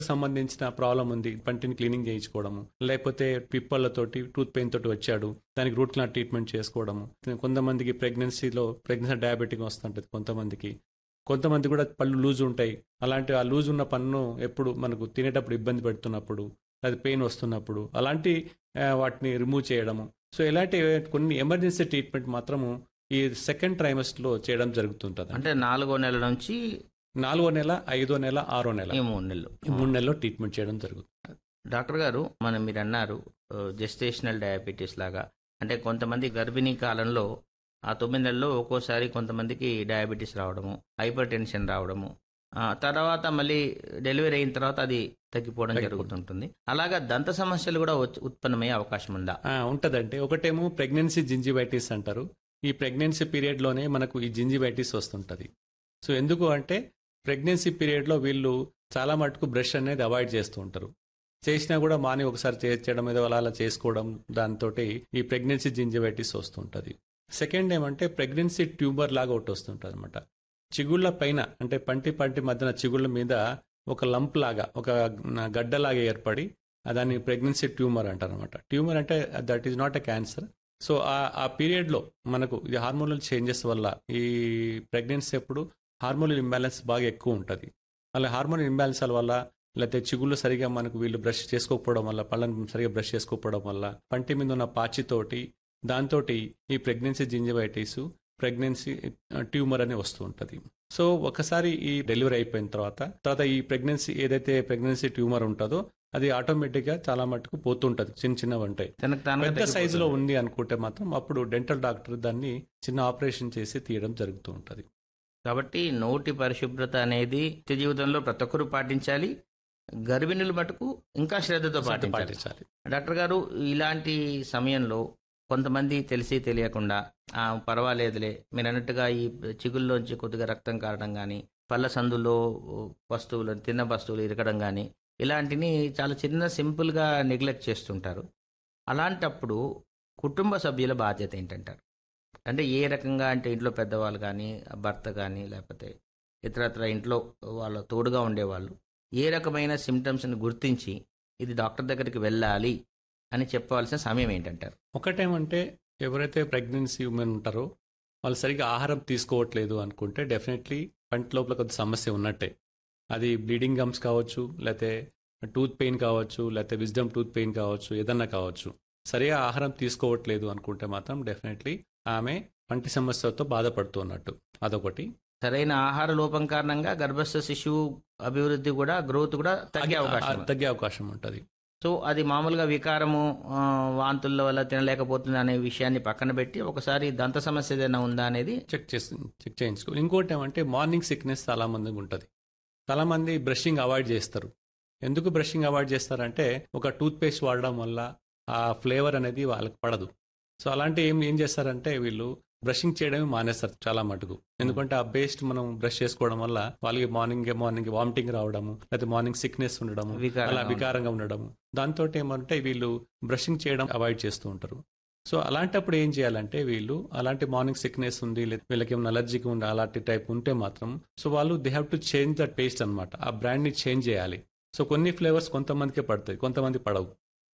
సంబంధించిన ప్రాబ్లం ఉంది పంటిని క్లీనింగ్ చేయించుకోవడము లేకపోతే పిప్పళ్ళతోటి టూత్ పెయిన్ తోటి వచ్చాడు దానికి రూట్ కెనాల్ ట్రీట్మెంట్ చేసుకోవడము కొంతమందికి ప్రెగ్నెన్సీలో ప్రెగ్నెన్సీ డయాబెటిక్ వస్తుంటది కొంతమందికి కొంతమంది కూడా పళ్ళు లూజ్ ఉంటాయి అలాంటి ఆ లూజ్ ఉన్న పన్ను ఎప్పుడు మనకు తినేటప్పుడు ఇబ్బంది పెడుతున్నప్పుడు అది పెయిన్ వస్తున్నప్పుడు అలాంటి ఆ, వాటిని రిమూవ్ చేయడము సో ఇలాంటి కొన్ని ఎమర్జెన్సీ ట్రీట్మెంట్ మాత్రము ఈ సెకండ్ ట్రైమస్టర్ లో చేయడం జరుగుతుంటది అంటే నాలుగో నెల నుంచి నాలుగో నెల ఐదో నెల ఆరో నెల ఈ మూడు నెలలు ఈ మూడు నెలల్లో ట్రీట్మెంట్ చేయడం జరుగుతుంది డాక్టర్ గారు మనం మీరు అన్నారు జెస్టేషనల్ డయాబెటీస్ లాగా అంటే కొంతమంది గర్భిణీ కాలంలో ఆ తొమ్మిది నెలల్లో ఒక్కోసారి కొంతమందికి డయాబెటీస్ రావడము హైపర్ టెన్షన్ రావడము ఆ తర్వాత మళ్ళీ డెలివరీ అయిన తర్వాత అది తగ్గిపోవడం తగ్గిపోతుంది. జరుగుతుంటుంది అలాగా దంత సమస్యలు కూడా వచ్చి- ఉత్పన్నమయ్యే అవకాశం ఉందా ఆ, ఉంటదంటే ఒకటేమో ప్రెగ్నెన్సీ జింజిబైటిస్ అంటారు ఈ ప్రెగ్నెన్సీ పీరియడ్ లోనే మనకు ఈ జింజిబైటిస్ వస్తుంటది సో ఎందుకు అంటే ప్రెగ్నెన్సీ పీరియడ్ లో వీళ్ళు చాలా మటుకు బ్రష్ అనేది అవాయిడ్ చేస్తూ ఉంటారు చేసినా కూడా మాని ఒకసారి చేయడం ఏదో అలా అలా చేసుకోవడం దాంతో ఈ ప్రెగ్నెన్సీ జింజిబైటిస్ వస్తుంటది సెకండ్ ఏమంటే ప్రెగ్నెన్సీ ట్యూబర్ లాగా ఒకటి వస్తుంటది అనమాట చిగుళ్ళ పైన అంటే పంటి పంటి మధ్యన చిగుళ్ళ మీద ఒక లంప్ లాగా ఒక గడ్డలాగా ఏర్పడి ఆ దాన్ని ప్రెగ్నెన్సీ ట్యూమర్ అంటారు అనమాట ట్యూమర్ అంటే that is not a cancer so ఆ ఆ పీరియడ్ లో మనకు ఇది హార్మోనల్ చేంజెస్ వల్ల ఈ ప్రెగ్నెన్సీ అప్పుడు హార్మోనల్ ఇంబ్యాలెన్స్ బాగా ఎక్కువ ఉంటుంది అలా హార్మోనల్ ఇంబ్యాలెన్స్ వల్ల లేకపోతే చిగుళ్ళు సరిగా మనకు వీళ్ళు బ్రష్ చేసుకోకపోవడం వల్ల పళ్ళను సరిగా బ్రష్ చేసుకోకపోవడం వల్ల పంటి మీద ఉన్న పాచితోటి దాంతో ఈ ప్రెగ్నెన్సీ జింజిబైటిస్ ప్రెగ్నెన్సీ ట్యూమర్ అని వస్తూ ఉంటుంది సో ఒకసారి ఈ డెలివరీ అయిపోయిన తర్వాత తర్వాత ఈ ప్రెగ్నెన్సీ ఏదైతే ప్రెగ్నెన్సీ ట్యూమర్ ఉంటుందో అది ఆటోమేటిక్ గా చాలా మటుకు పోతుంటది చిన్న చిన్నవి ఉంటాయి తనకు తానుగా పెద్ద సైజులో తగ్గిపోతుంది. ఉంది అనుకుంటే మాత్రం అప్పుడు డెంటల్ డాక్టర్ దాన్ని చిన్న ఆపరేషన్ చేసి తీయడం జరుగుతూ ఉంటది కాబట్టి నోటి పరిశుభ్రత అనేది నిత్య జీవితంలో ప్రతి ఒక్కరూ పాటించాలి గర్భిణులు మటుకు ఇంకా శ్రద్ధతో పాటించాలి పాటించాలి డాక్టర్ గారు ఇలాంటి సమయంలో కొంతమంది తెలిసి తెలియకుండా ఆ పర్వాలేదులే మీరు అన్నట్టుగా ఈ చిగుల్లోంచి కొద్దిగా రక్తం కారడం కానీ పళ్ళ సందులో వస్తువులు తిన్న వస్తువులు ఇరకడం కానీ ఇలాంటిని చాలా చిన్న సింపుల్గా నెగ్లెక్ట్ చేస్తుంటారు అలాంటప్పుడు కుటుంబ సభ్యుల బాధ్యత ఏంటంటారు అంటే ఏ రకంగా అంటే ఇంట్లో పెద్దవాళ్ళు కానీ భర్త కానీ లేకపోతే ఇతరత్ర ఇంట్లో వాళ్ళ తోడుగా ఉండేవాళ్ళు ఏ రకమైన సిమ్టమ్స్ని గుర్తించి ఇది డాక్టర్ దగ్గరికి వెళ్ళాలి అని చెప్పవలసిన సమయం ఏంటంటారు ఒకటేమంటే ఎవరైతే ప్రెగ్నెన్సీ ఉమెన్ ఉంటారో వాళ్ళు సరిగా ఆహారం తీసుకోవట్లేదు అనుకుంటే డెఫినెట్లీ పంటి లోపల కొద్ది సమస్య ఉన్నట్టే అది బ్లీడింగ్ గమ్స్ కావచ్చు లేకపోతే టూత్ పెయిన్ కావచ్చు లేకపోతే విజ్డమ్ టూత్ పెయిన్ కావచ్చు ఏదన్నా కావచ్చు సరిగా ఆహారం తీసుకోవట్లేదు అనుకుంటే మాత్రం డెఫినెట్లీ ఆమె పంటి సమస్యతో బాధపడుతున్నట్టు అదొకటి సరైన ఆహార లోపం కారణంగా గర్భస్థ శిశువు అభివృద్ధి కూడా గ్రోత్ కూడా తగ్గే అవకాశం ఉంది. తగ్గే అవకాశం ఉంటుంది సో అది మామూలుగా వికారము ఆ, వాంతుల వల్ల తినలేకపోతుంది అనే విషయాన్ని పక్కన పెట్టి ఒకసారి దంత సమస్య ఏదైనా ఉందా అనేది చెక్ చేసి చెక్ చేయించుకో ఇంకోటి ఏమంటే మార్నింగ్ సిక్నెస్ చాలా మందికి ఉంటుంది చాలా మంది బ్రషింగ్ అవాయిడ్ చేస్తారు ఎందుకు బ్రషింగ్ అవాయిడ్ చేస్తారంటే ఒక టూత్ పేస్ట్ వాడడం వల్ల ఆ ఫ్లేవర్ అనేది వాళ్ళకి పడదు సో అలాంటి ఏం ఏం చేస్తారంటే వీళ్ళు బ్రషింగ్ చేయడమే మానేస్తారు చాలా మటుకు ఎందుకంటే ఆ పేస్ట్ మనం బ్రష్ చేసుకోవడం వల్ల వాళ్ళకి మార్నింగ్ మార్నింగ్ వామిటింగ్ రావడము లేకపోతే మార్నింగ్ సిక్నెస్ ఉండడము వికారంగా అలా వికారంగా ఉండడము దాంతో ఏమంటే వీళ్ళు బ్రషింగ్ చేయడం అవాయిడ్ చేస్తూ ఉంటారు సో అలాంటప్పుడు ఏం చేయాలంటే వీళ్ళు అలాంటి మార్నింగ్ సిక్నెస్ ఉంది లేదా వీళ్ళకి ఏమైనా అలర్జీకి ఉంది అలాంటి టైప్ ఉంటే మాత్రం సో వాళ్ళు they have to change the taste అనమాట ఆ బ్రాండ్ ని చేంజ్ చేయాలి సో కొన్ని ఫ్లేవర్స్ కొంతమందికే పడతాయి కొంతమంది పడవు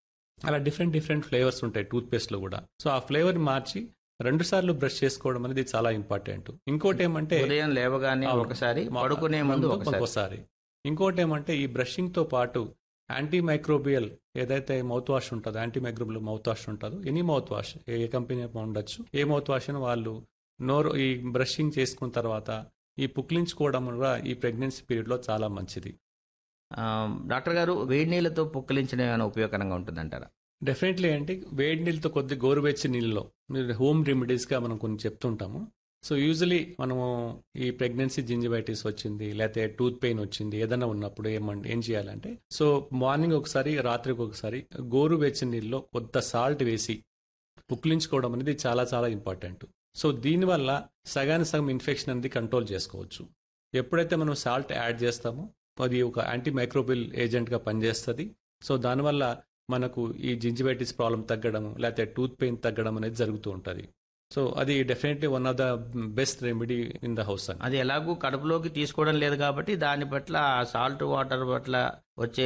అలా డిఫరెంట్ డిఫరెంట్ ఫ్లేవర్స్ ఉంటాయి టూత్ పేస్ట్ లో కూడా సో ఆ ఫ్లేవర్ మార్చి రెండు సార్లు బ్రష్ చేసుకోవడం అనేది చాలా ఇంపార్టెంట్ ఇంకోటి ఏమంటే ఉదయం లేవగానే అవును. ఒకసారి మా- పడుకునే ముందు ఒకసారి ఒకసారి ఇంకోటి ఏమంటే ఈ బ్రషింగ్ తో పాటు యాంటీ మైక్రోబియల్ ఏదైతే మౌత్ వాష్ ఉంటుందో యాంటీ మైక్రోబియల్ మౌత్ వాష్ ఉంటుందో ఎనీ మౌత్ వాష్ ఏ కంపెనీ ఉండొచ్చు ఏ మౌత్ వాష్ అని వాళ్ళు నోరు ఈ బ్రషింగ్ చేసుకున్న తర్వాత ఈ పుక్లించుకోవడం కూడా ఈ ప్రెగ్నెన్సీ పీరియడ్ లో చాలా మంచిది ఆ, డాక్టర్ గారు వేడి నీళ్ళతో పుక్కలించడం ఏమైనా ఉపయోగకరంగా ఉంటుందంటారా డెఫినెట్లీ అంటే వేడి నీళ్ళతో కొద్ది గోరువెచ్చని నీళ్ళలో హోమ్ రెమెడీస్ గా మనం కొన్ని చెప్తుంటాము సో యూజువలీ మనము ఈ ప్రెగ్నెన్సీ జింజిబైటిస్ వచ్చింది లేకపోతే టూత్ పెయిన్ వచ్చింది ఏదైనా ఉన్నప్పుడు ఏమంటే ఏం చేయాలంటే సో మార్నింగ్ ఒకసారి రాత్రికి ఒకసారి గోరువెచ్చని నీళ్ళలో కొత్త సాల్ట్ వేసి పుక్లించుకోవడం అనేది చాలా చాలా ఇంపార్టెంట్ సో దీనివల్ల సగానికి సగం ఇన్ఫెక్షన్ అనేది కంట్రోల్ చేసుకోవచ్చు ఎప్పుడైతే మనం సాల్ట్ యాడ్ చేస్తామో అది ఒక యాంటీ మైక్రోబిల్ ఏజెంట్గా పనిచేస్తుంది సో దానివల్ల మనకు ఈ జింజిబైటిస్ ప్రాబ్లం తగ్గడం లేకపోతే టూత్ పెయిన్ తగ్గడం అనేది జరుగుతూ ఉంటుంది సో అది definitely one of the best remedy in the house అండి అది ఎలాగూ కడుపులోకి తీసుకోవడం లేదు కాబట్టి దాని పట్ల ఆ సాల్ట్ వాటర్ పట్ల వచ్చే